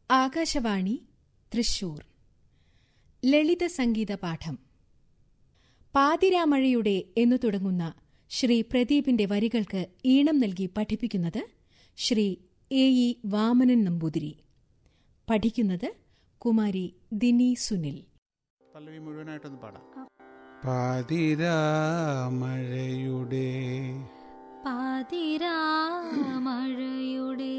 ആകാശവാണി തൃശൂർ ലളിത സംഗീത പാഠം പാതിരാമഴയുടെ എന്നു തുടങ്ങുന്ന ശ്രീ പ്രദീപിന്റെ വരികൾക്ക് ഈണം നൽകി പഠിപ്പിക്കുന്നത് ശ്രീ എ ഇ വാമനൻ നമ്പൂതിരി പഠിക്കുന്നത് കുമാരി ദിനി സുനിൽ പല്ലവി മുഴുവനായിട്ടൊന്ന് പാടാം പാതിരാമഴയുടെ പാതിരാമഴയുടെ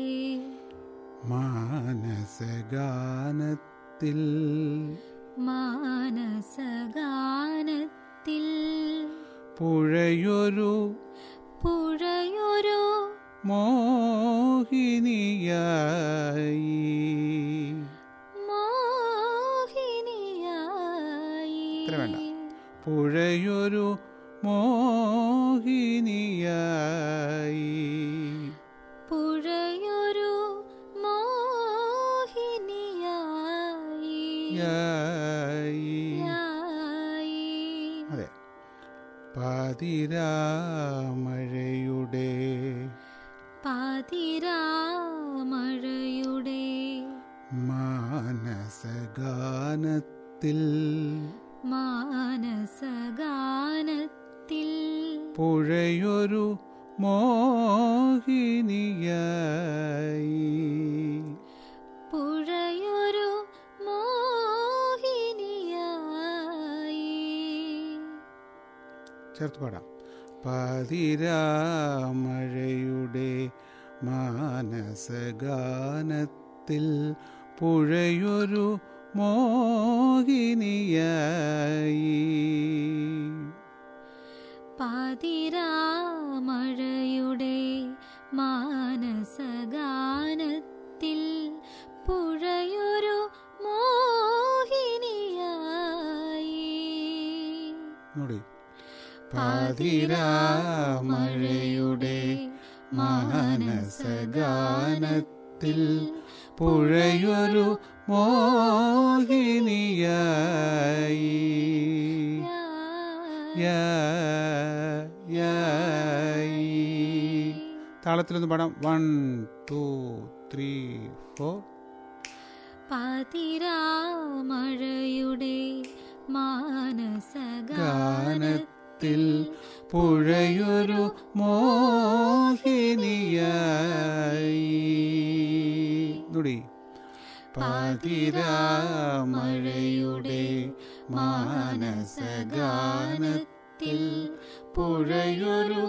മാനസഗാനത്തിൽ മാനസഗാനത്തിൽ പുഴയൊരു പുഴയൊരു മോഹിനിയായി മോഹിനിയായി ഇത്ര വേണ്ട. പുഴയൊരു മോഹിനിയായി പുഴയൊരു മോഹിനിയായി യായി. യായി. അതെ പാതിരാമഴയുടെ പാതിരാമഴയുടെ മാനസഗാനത്തിൽ മാനസഗാനത്തിൽ പുഴയൊരു മോഹിനിയായി പുഴയൊരു മോഹിനിയായി ചേർത്ത് പാടാം പാതിരാമഴയുടെ മാനസഗാനത്തിൽ പുഴയൊരു മോഹിനിയായി പാതിരാമഴയുടെ മാനസഗാനത്തിൽ പുഴയൊരു മോഹിനിയായി നോടി പാതിരാമഴയുടെ മാനസഗാനത്തിൽ പുഴയൊരു മോഹിനിയായി യാ, യായി. താളത്തിലൊന്ന് പാടാം വൺ ടു ത്രീ ഫോർ പാതിരാമഴയുടെ മാനസഗാനത്തിൽ ഗാനത്തിൽ പുഴയൊരു മോഹിനിയായി നുടി പാതിരാമഴയുടെ മാനസഗാനത്തിൽ പുഴയൊരു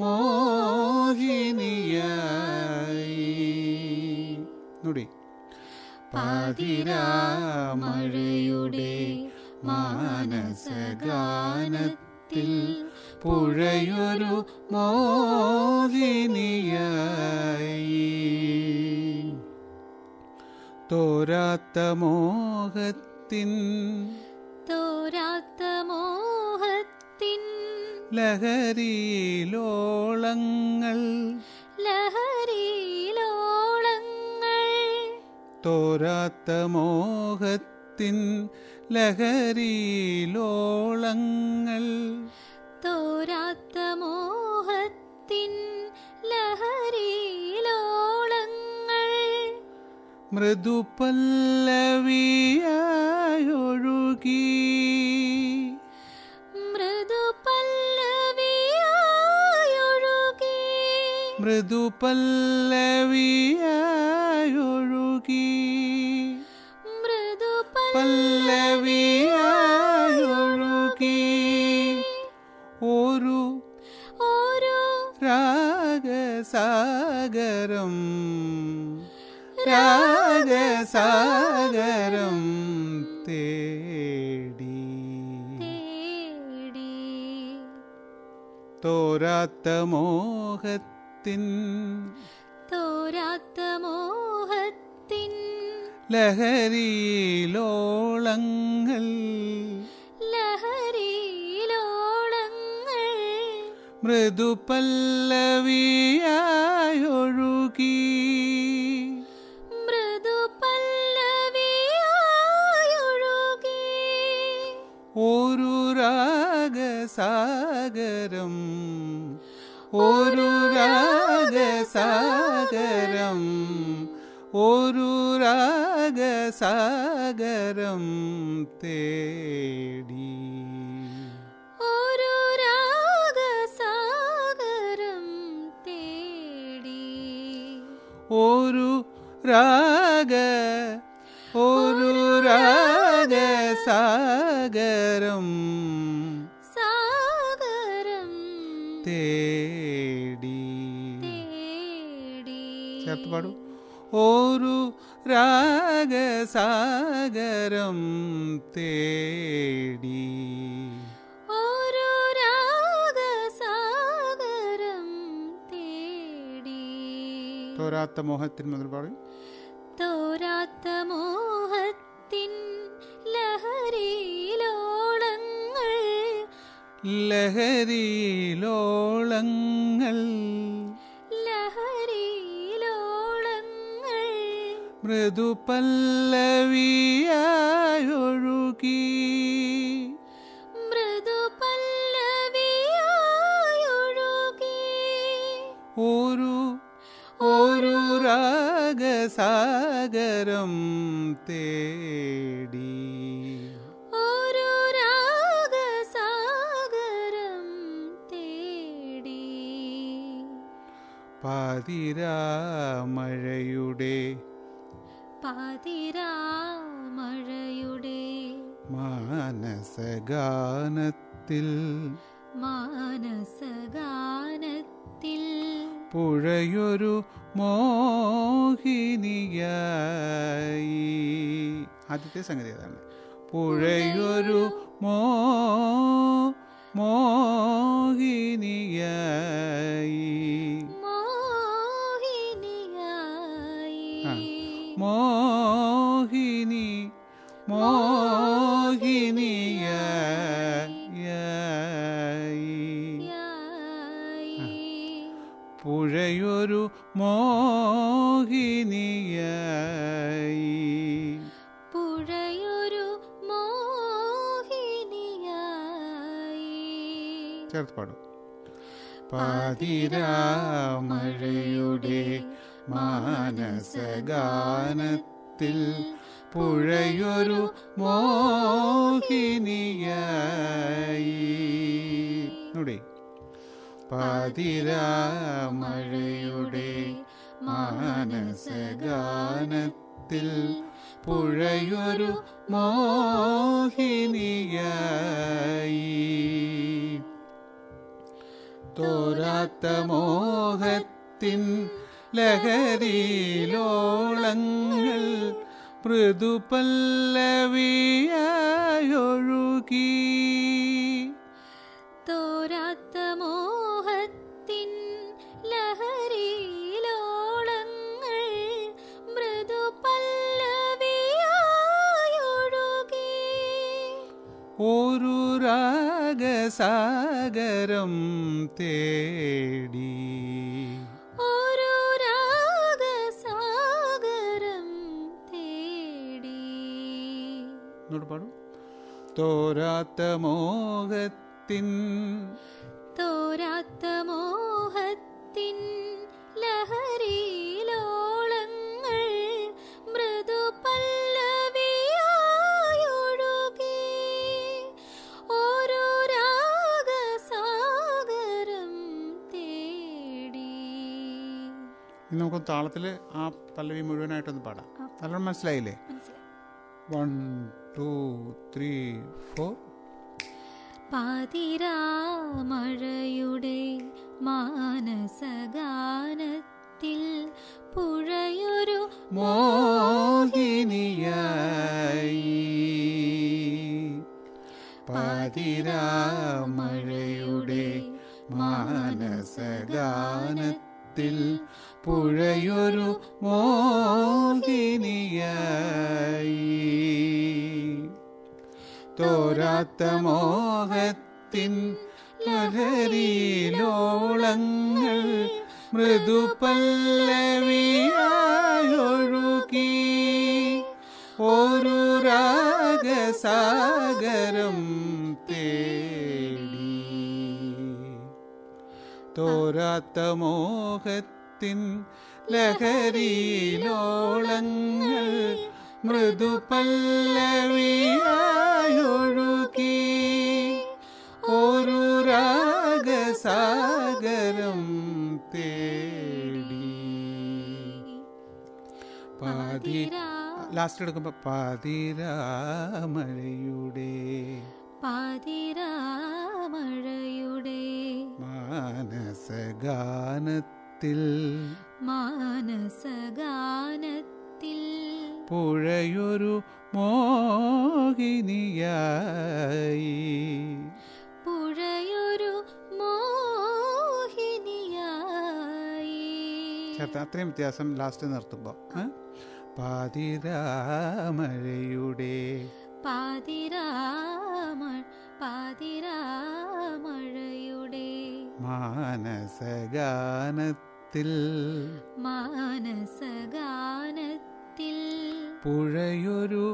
മോഹിനിയായി നുടി പാതിരാമഴയുടെ മാനസഗാനത്തിൽ പുഴയൊരു മോഹിനിയായി തോരാത്ത മോഹത്തിൻ തോരാത്ത മോഹത്തിൻ ലഹരിയിലോളങ്ങൾ ലഹരിയിലോളങ്ങൾ തോരാത്ത മോഹത്തിൻ ലഹരിയിലോളങ്ങൾ തോരാത്ത മോഹത്തിൻ ലഹരിയിലോളങ്ങൾ മൃദുപല്ലവിയായൊഴുകി മൃദു പല്ലവിയായൊഴുകി മൃദുപല്ലവിയായൊഴുകി മൃദു പല്ലവിയായൊഴുകി ഒരു ഓരോ രാഗസാഗരം രാഗസാഗരം തേടി തേടി തോരാത്ത മോഹത്തിൻ തോരാത്ത മോഹത്തിൻ ലഹരിയിലോളങ്ങൾ ലഹരിയിലോളങ്ങൾ മൃദുപല്ലവിയായൊഴുകി മൃദു പല്ലവിയായൊഴുകി ഒരു രാഗസാഗരം ഒരു രാഗസാഗരം ഒരു രാഗസാഗരം തേടി ഒരു രാഗസാഗരം തേടി ഒരു രാഗ ഒരു രാഗസാഗരം സാഗരം തേടി തേടി ചേർത്ത് പാടൂ ഒരു രാഗസാഗരം തേടി ഒരു രാഗസാഗരം തേടി തോരാത്ത മോഹത്തിന് മുതൽ പാടും തോരാത്ത മോഹത്തിൻ ലഹരിയിലോളങ്ങൾ ലഹരിയിലോളങ്ങൾ ലഹരിയിലോളങ്ങൾ മൃദുപല്ലവിയായൊഴുകി മൃദു പല്ലവിയായൊഴുകി ഒരു ഒരു രാഗസാഗരം തേടി ഒരു രാഗസാഗരം തേടി പാതിരാമഴയുടെ പാതിരാമഴയുടെ മാനസഗാനത്തിൽ മാനസഗാനത്തിൽ പുഴയൊരു മോഹിനിയായി ആദ്യത്തെ സംഗതി അതാണ് പുഴയൊരു മോ മോഹിനിയായി ആ. മോഹിനിയായി മോഹിനി മോഹിനിയായി യായി. പുഴയൊരു മോഹിനിയായി പുഴയൊരു മോഹിനിയായി ചേർത്ത് പാടും പാതിരാമഴയുടെ മാനസഗാനത്തിൽ പുഴയൊരു മോഹിനിയായി നൂടെ പാതിരാമഴയുടെ മാനസഗാനത്തിൽ പുഴയൊരു മോഹിനിയായി തോരാത്ത മോഹത്തിൻ ലഹരിയിലോളങ്ങൾ മൃദുപല്ലവിയായൊഴുകി തോരാത്ത മോഹത്തിൻ ലഹരിയിലോളങ്ങൾ മൃദു പല്ലവിയായൊഴുകി ഒരു രാഗസാഗരം തേടി ഒരു രാഗസാഗരം തേടി എന്നോട് പാടും തോരാത്ത മോഹത്തിൻ തോരാത്ത മോഹത്തിൻ ലഹരിയിലോളങ്ങൾ മൃദു പല്ലവിയായൊഴുകി ഒരു രാഗസാഗരം തേടി ഇനി നമുക്ക് താളത്തിൽ ആ പല്ലവി മുഴുവനായിട്ടൊന്ന് പാടാം നല്ലോണം മനസ്സിലായില്ലേ വൺ ടു ത്രീ ഫോർ പാതിരാമഴയുടെ മാനസഗാനത്തിൽ പുഴയൊരു മോഹിനിയായി പാതിരാമഴയുടെ മാനസഗാനത്തിൽ പുഴയൊരു മോഹിനിയായി തോരാത്ത മോഹത്തിൻ ലഹരിയിലോളങ്ങൾ മൃദുപല്ലവിയായൊഴുകി ഒരു രാഗസാഗരം തേടി തോരാത്ത മോഹത്തിൻ ലഹരിയിലോളങ്ങൾ മൃദുപല്ലവിയായൊഴുകി ഒരു രാഗസാഗരം തേടി പാതിര ലാസ്റ്റ് എടുക്കുമ്പോൾ പാതിരാമഴയുടെ പാതിരാമഴയുടെ മാനസഗാനത്തിൽ മാനസഗാനത്തിൽ പുഴയൊരു മോഹിനിയായി പുഴയൊരു മോഹിനിയായി ചേർത്ത് അത്രയും വ്യത്യാസം ലാസ്റ്റ് നിർത്തുമ്പോൾ പാതിരാമഴയുടെ പാതിരാമ പാതിരാമഴയുടെ മാനസഗാനത്തിൽ മാനസഗാനത്തിൽ പുഴയൊരു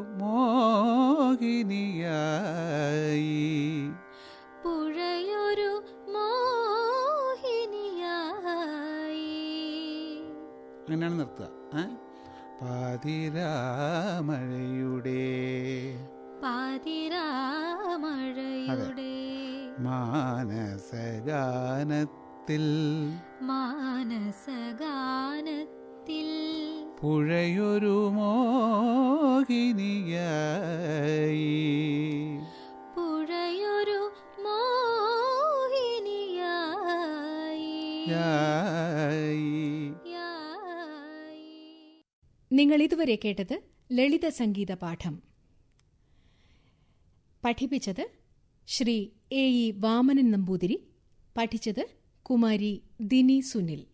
മോഹിനിയായി പുഴയൊരു മോഹിനിയായി അങ്ങനെയാണ് നിർത്തുക ഏ? പാതിരാമഴയുടെ പാതിരാമഴയുടെ മാനസഗാനത്തിൽ മാനസഗാനത്തിൽ പുഴയൊരു മോഹിനിയായി പുഴയൊരു മോഹിനിയായി യായി യായി നിങ്ങൾ ഇതുവരെ കേട്ടത് ലളിത സംഗീത പാഠം പഠിപ്പിച്ചത് ശ്രീ എ ഇ വാമനൻ നമ്പൂതിരി പഠിച്ചത് കുമാരി ദിനി സുനിൽ